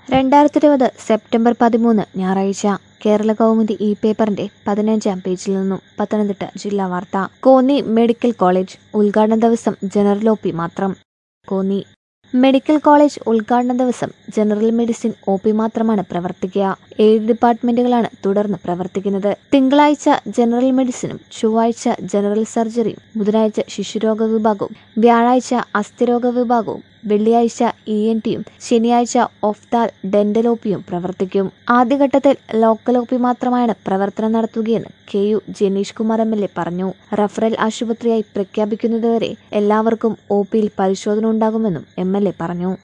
രണ്ടായിരത്തി ഇരുപത് സെപ്റ്റംബർ പതിമൂന്ന് ഞായറാഴ്ച കേരള കൗമുദി ഇ പേപ്പറിന്റെ പതിനഞ്ചാം പേജിൽ നിന്നും പത്തനംതിട്ട ജില്ലാ വാർത്ത കോന്നി മെഡിക്കൽ കോളേജ് ഉദ്ഘാടന ദിവസം ജനറൽ ഒ പി മാത്രം കോന്നി മെഡിക്കൽ കോളേജ് ഉദ്ഘാടന ദിവസം ജനറൽ മെഡിസിൻ ഒ പി മാത്രമാണ് പ്രവർത്തിക്കുക ഏഴ് ഡിപ്പാർട്ട്മെന്റുകളാണ് തുടർന്ന് പ്രവർത്തിക്കുന്നത് തിങ്കളാഴ്ച ജനറൽ മെഡിസിനും ചൊവ്വാഴ്ച ജനറൽ സർജറിയും ബുധനാഴ്ച ശിശുരോഗ വിഭാഗവും വ്യാഴാഴ്ച അസ്ഥിരോഗ വിഭാഗവും വെള്ളിയാഴ്ച ഇ എൻ ടിയും ശനിയാഴ്ച ഒഫ്താൽ ഡെന്റൽ ഒ പിയും പ്രവർത്തിക്കും ആദ്യഘട്ടത്തിൽ ലോക്കൽ ഒ പി മാത്രമാണ് പ്രവർത്തനം നടത്തുകയെന്ന് K U Janeesh Kumar M L A പറഞ്ഞു റഫറൽ ആശുപത്രിയായി പ്രഖ്യാപിക്കുന്നതുവരെ എല്ലാവർക്കും ഒ പിയിൽ പരിശോധന ഉണ്ടാകുമെന്നും എം എൽ എ പറഞ്ഞു